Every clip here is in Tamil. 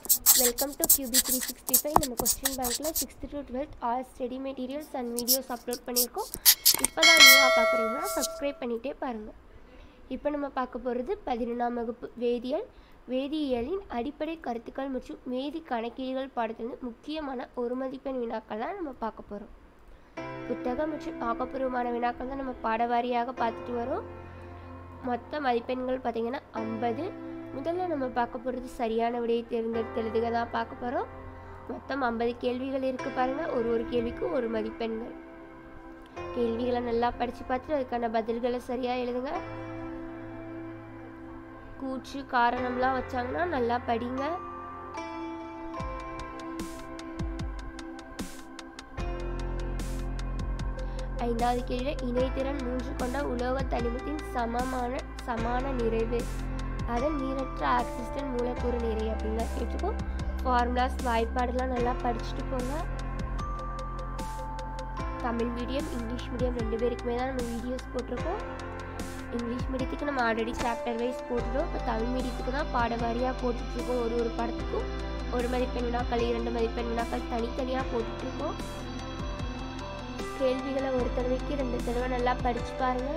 welcome to QB three sixty five நம்ம கொஸ்டின் பேங்க்கில் sixth to twelfth all study materials and videos upload பண்ணியிருக்கோம் இப்போ தான் நியூவாக பார்க்குறீங்கன்னா சப்ஸ்கிரைப் பண்ணிகிட்டே பாருங்கள் இப்போ நம்ம பார்க்க போகிறது பதினொன்றாம் வகுப்பு வேதியியல் வேதியியலின் அடிப்படை கருத்துக்கள் மற்றும் வேதி கணக்கீடுகள் பாடத்திலிருந்து முக்கியமான ஒரு மதிப்பெண் வினாக்கள் தான் நம்ம பார்க்க போகிறோம் புத்தகம் மற்றும் ஆக்கப்பூர்வமான வினாக்கள் தான் நம்ம பாடவாரியாக பார்த்துட்டு வரோம் மொத்த மதிப்பெண்கள் பார்த்திங்கன்னா ஐம்பது முதல்ல நம்ம பார்க்க போகிறது சரியான விடையை தேர்ந்தெடுத்து எழுதுக தான் பார்க்க போகிறோம் மொத்தம் ஐம்பது கேள்விகள் இருக்குது பாருங்கள் ஒரு ஒரு கேள்விக்கு ஒரு மதிப்பெண்கள் கேள்விகளை நல்லா படித்து பார்த்துட்டு அதுக்கான பதில்களை சரியாக எழுதுங்க கூற்று காரணம்லாம் வச்சாங்கன்னா நல்லா படிங்க ஐந்தாவது கேள்வியில் இணைத்திறன் மூன்று கொண்ட உலோக தனிமத்தின் சமமான சமான நிறைவு அதன் நீரற்ற ஆக்சிஸ்டன் மூலக்கூறு நிறை அப்படின்னு கேட்டுக்கோ ஃபார்முலாஸ் வாய்ப்பாடுலாம் நல்லா படிச்சுட்டு போங்க தமிழ் மீடியம் இங்கிலீஷ் மீடியம் ரெண்டு பேருக்குமே தான் நம்ம வீடியோஸ் போட்டிருக்கோம் இங்கிலீஷ் மீடியத்துக்கு நம்ம ஆல்ரெடி சாப்டர் வைஸ் போட்டுட்டோம் இப்போ தமிழ் மீடியத்துக்கு தான் பாடவாரியாக போட்டுட்ருக்கோம் ஒரு ஒரு படத்துக்கும் ஒரு மதிப்பெண் வினாக்கள் இரண்டு மதிப்பெண் வினாக்கள் தனித்தனியாக போட்டுட்ருக்கோம் கேள்விகளை ஒரு தடவைக்கு ரெண்டு தடவை நல்லா படிச்சு பாருங்க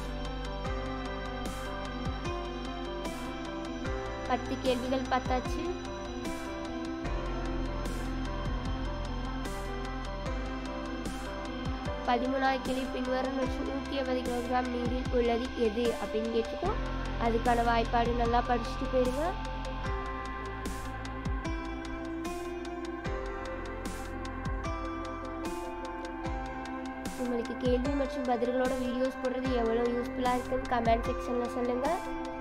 பத்து கேள்விகள் பார்த்தாச்சு பதிமூணாவது கேள்வி பின்வரும் மற்றும் நூற்றி ஐம்பது கிலோகிராம் நீரில் உள்ளது எது அப்படின்னு கேட்டுக்கோம் அதுக்கான வாய்ப்பாடு நல்லா படிச்சுட்டு போயிருங்க உங்களுக்கு கேள்வி மற்றும் பதில்களோட வீடியோஸ் போடுறது எவ்வளோ யூஸ்ஃபுல்லாக இருக்குன்னு கமெண்ட் செக்ஷனில் சொல்லுங்கள்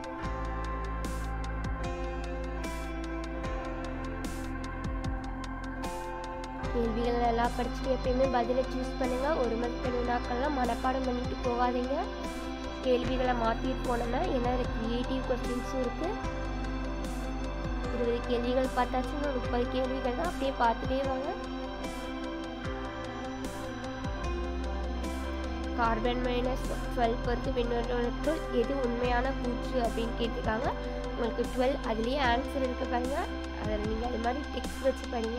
கேள்விகள் நல்லா படிச்சுட்டு எப்பயுமே பதிலை சூஸ் பண்ணுங்கள் ஒரு மதிப்பெண் வினாக்கள்லாம் மனப்பாடம் பண்ணிட்டு போகாதீங்க கேள்விகளை மாற்றிட்டு போனோம்னா ஏன்னா அதில் க்ரியேட்டிவ் கொஸ்டின்ஸும் இருக்குது இருபது கேள்விகள் பார்த்தாச்சுன்னா முப்பது கேள்விகள் தான் அப்படியே பார்த்துட்டே வாங்க கார்பன் மைனஸ் டுவெல் பொறுத்து விண்வெளிக்குள் எது உண்மையான கூற்று அப்படின்னு கேட்டிருக்காங்க உங்களுக்கு டுவெல் அதுலேயே ஆன்சர் இருக்கு பாருங்க அதில் நீங்கள் அது மாதிரி டெக்ஸ்ட் வச்சு படிங்க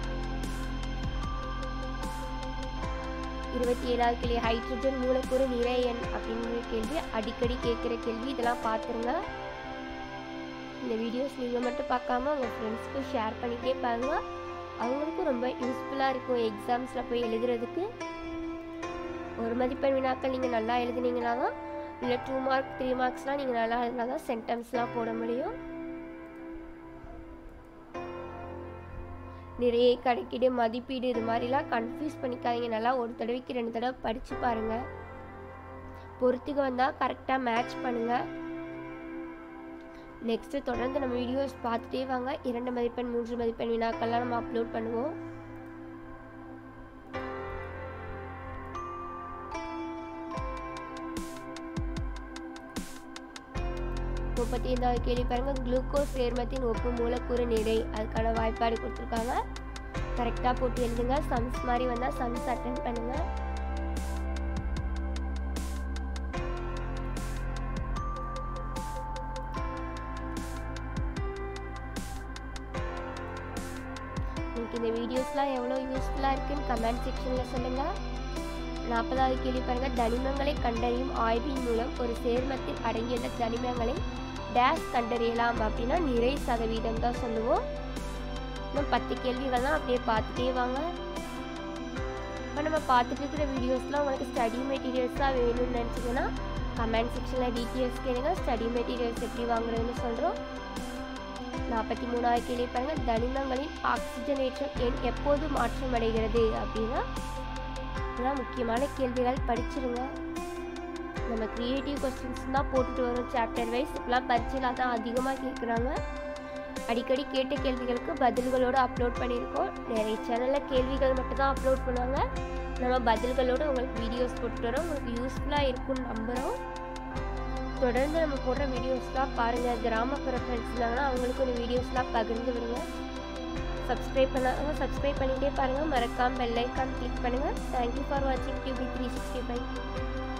இருபத்தி ஏழாவது கேள்வி ஹைட்ரஜன் மூலக்கூறு நிறை எண் அப்படிங்கிற கேள்வி அடிக்கடி கேட்குற கேள்வி இதெல்லாம் பார்த்துருங்க இந்த வீடியோஸ் நீங்கள் மட்டும் பார்க்காம உங்கள் ஃப்ரெண்ட்ஸ்க்கு ஷேர் பண்ணிகிட்டே பாருங்க அவங்களுக்கும் ரொம்ப யூஸ்ஃபுல்லாக இருக்கும் எக்ஸாம்ஸில் போய் எழுதுறதுக்கு ஒரு மதிப்பெண் வினாக்கள் நீங்கள் நல்லா எழுதுனீங்கன்னா தான் இல்லை டூ மார்க் த்ரீ மார்க்ஸ்லாம் நீங்கள் நல்லா எழுதினா தான் சென்டென்ஸ்லாம் போட முடியும் நிறைய கணக்கீடு மதிப்பீடு இது மாதிரிலாம் கன்ஃபியூஸ் பண்ணிக்காதீங்க நல்லா ஒரு தடவைக்கு ரெண்டு தடவை படித்து பாருங்கள் பொறுத்துக்கு வந்தால் கரெக்டாக மேட்ச் பண்ணுங்கள் நெக்ஸ்ட்டு தொடர்ந்து நம்ம வீடியோஸ் பார்த்துட்டே வாங்க இரண்டு மதிப்பெண் மூன்று மதிப்பெண் வினாக்கள்லாம் நம்ம அப்லோட் பண்ணுவோம் முப்பத்தி ஐந்தாவது கேள்வி பாருங்க குளுக்கோஸ் சேர்மத்தின் ஒப்பு மூலக்கூறு நிறை அதுக்கான வாய்ப்பாடு கொடுத்துருக்காங்க கரெக்டாக போட்டு எழுதுங்க சம்ஸ் மாதிரி வந்தால் சம்ஸ் அட்டன் பண்ணுங்க உங்களுக்கு இந்த வீடியோஸ்லாம் எவ்வளோ யூஸ்ஃபுல்லாக இருக்குன்னு கமெண்ட் செக்ஷனில் சொல்லுங்கள் நாற்பதாவது கேள்வி பாருங்க தனிமங்களை கண்டறியும் ஆய்வின் மூலம் ஒரு சேர்மத்தில் அடங்கியுள்ள தனிமங்களை டேஷ் கண்டறியலாம் அப்படின்னா நிறை சதவீதம் தான் சொல்லுவோம் இன்னும் பத்து கேள்விகள்லாம் அப்படியே பார்த்துட்டே வாங்க இப்போ நம்ம பார்த்துட்டு இருக்கிற வீடியோஸ்லாம் உங்களுக்கு ஸ்டடி மெட்டீரியல்ஸாக வேணும்னு நினச்சிங்கன்னா கமெண்ட் செக்ஷனில் டீட்டெயில்ஸ் கேளுங்க ஸ்டடி மெட்டீரியல்ஸ் எப்படி வாங்குறதுன்னு சொல்கிறோம் நாற்பத்தி மூணாவது கேள்வி பாருங்க தனிமங்களின் ஆக்சிஜனேற்றம் எண் எப்போது மாற்றம் அடைகிறது அப்படின்னா இதெல்லாம் முக்கியமான கேள்விகள் படிச்சிருங்க நம்ம க்ரியேட்டிவ் கொஸ்டின்ஸ் தான் போட்டுட்டு வரோம் சாப்டர் வைஸ் இப்போலாம் பரீட்சையில் தான் அதிகமாக கேட்குறாங்க அடிக்கடி கேட்ட கேள்விகளுக்கு பதில்களோடு அப்லோட் பண்ணியிருக்கோம் நிறைய சேனலில் கேள்விகள் மட்டும் தான் அப்லோட் பண்ணுவாங்க நம்ம பதில்களோடு உங்களுக்கு வீடியோஸ் போட்டுட்டு வரோம் உங்களுக்கு யூஸ்ஃபுல்லாக இருக்கும்னு நம்புகிறோம் தொடர்ந்து நம்ம போடுற வீடியோஸ்லாம் பாருங்கள் கிராமப்புற ஃப்ரெண்ட்ஸ் இருந்தாங்கன்னா அவங்களுக்கும் இந்த வீடியோஸ்லாம் பகிர்ந்து விடுங்க சப்ஸ்கிரைப் பண்ணாங்க சப்ஸ்கிரைப் பண்ணிகிட்டே பாருங்கள் மறக்காமல் பெல் ஐக்கான் கிளிக் பண்ணுங்கள் தேங்க்யூ ஃபார் வாட்சிங் டிவி த்ரீ சிக்ஸ்டி ஃபைவ்